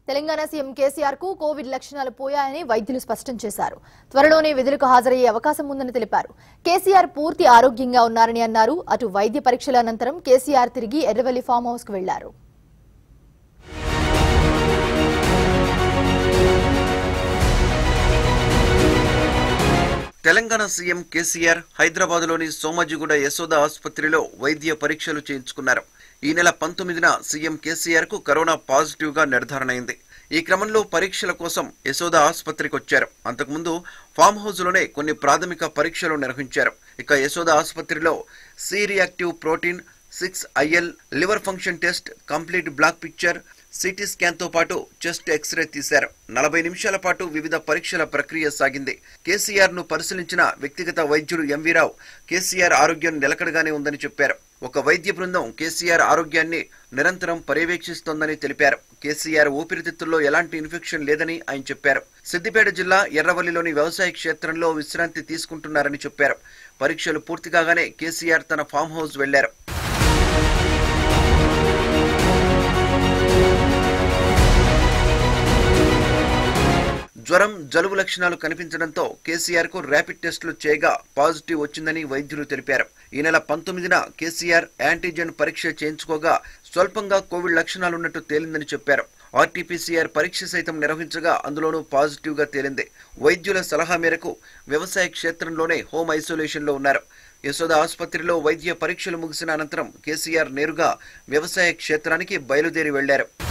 Telangana CM KCR కు Covid లక్షణాలు పోయాయని వైద్యులు స్పష్టం చేశారు త్వరలోనే విధులకు హాజరయ్యే అవకాశం ఉందని తెలిపారు కేసీఆర్ పూర్తి ఆరోగ్యంగా ఉన్నారని అన్నారు అటు వైద్య పరీక్షల అనంతరం కేసీఆర్ తిరిగి ఎర్రవల్లి ఫామ్ హౌస్ కు వెళ్లారు తెలంగాణ సీఎం కేసీఆర్ హైదరాబాద్లోని సోమాజిగూడ యశోద ఆసుపత్రిలో వైద్య పరీక్షలు చేయించుకున్నారు ఈ నెల పంతొమ్మిదిన సీఎం కేసీఆర్ కు కరోనా పాజిటివ్ గా నిర్ధారణ అయింది ఈ క్రమంలో పరీక్షల కోసం యశోద ఆసుపత్రికి వచ్చారు అంతకుముందు ఫామ్ హౌస్ లోనే కొన్ని ప్రాథమిక పరీక్షలు నిర్వహించారు ఇక యశోద ఆసుపత్రిలో C reactive protein six IL liver function test complete blood picture CT scan తో పాటు చెస్ట్ ఎక్స్రే తీశారు నలభై నిమిషాల పాటు వివిధ పరీక్షల ప్రక్రియ సాగింది కేసీఆర్ ను పరిశీలించిన వ్యక్తిగత వైద్యుడు ఎంవీ రావు కేసీఆర్ ఆరోగ్యం నిలకడగానే ఉందని చెప్పారు ఒక వైద్య బృందం కేసీఆర్ ఆరోగ్యాన్ని నిరంతరం పర్యవేక్షిస్తోందని తెలిపారు కేసీఆర్ ఊపిరితిత్తుల్లో ఎలాంటి ఇన్ఫెక్షన్ లేదని ఆయన చెప్పారు సిద్దిపేట జిల్లా ఎర్రవల్లిలోని వ్యవసాయ క్షేత్రంలో విశ్రాంతి తీసుకుంటున్నారని చెప్పారు పరీక్షలు పూర్తి కాగానే కేసీఆర్ తన ఫామ్ హౌస్ వెళ్లారు జ్వరం జలుబు లక్షణాలు కనిపించడంతో కేసీఆర్ కు ర్యాపిడ్ టెస్టులు చేయగా పాజిటివ్ వచ్చిందని వైద్యులు తెలిపారు ఈ నెల పంతొమ్మిదిన కేసీఆర్ యాంటీజెన్ పరీక్ష చేయించుకోగా స్వల్పంగా కోవిడ్ లక్షణాలున్నట్టు తేలిందని చెప్పారు ఆర్టీపీసీఆర్ పరీక్ష సైతం నిర్వహించగా అందులోనూ పాజిటివ్ గా తేలింది వైద్యుల సలహా మేరకు వ్యవసాయ క్షేత్రంలోనే హోమ్ ఐసోలేషన్ లో ఉన్నారు యశోద ఆసుపత్రిలో వైద్య పరీక్షలు ముగిసిన అనంతరం కేసీఆర్ నేరుగా వ్యవసాయ క్షేత్రానికి బయలుదేరి వెళ్లారు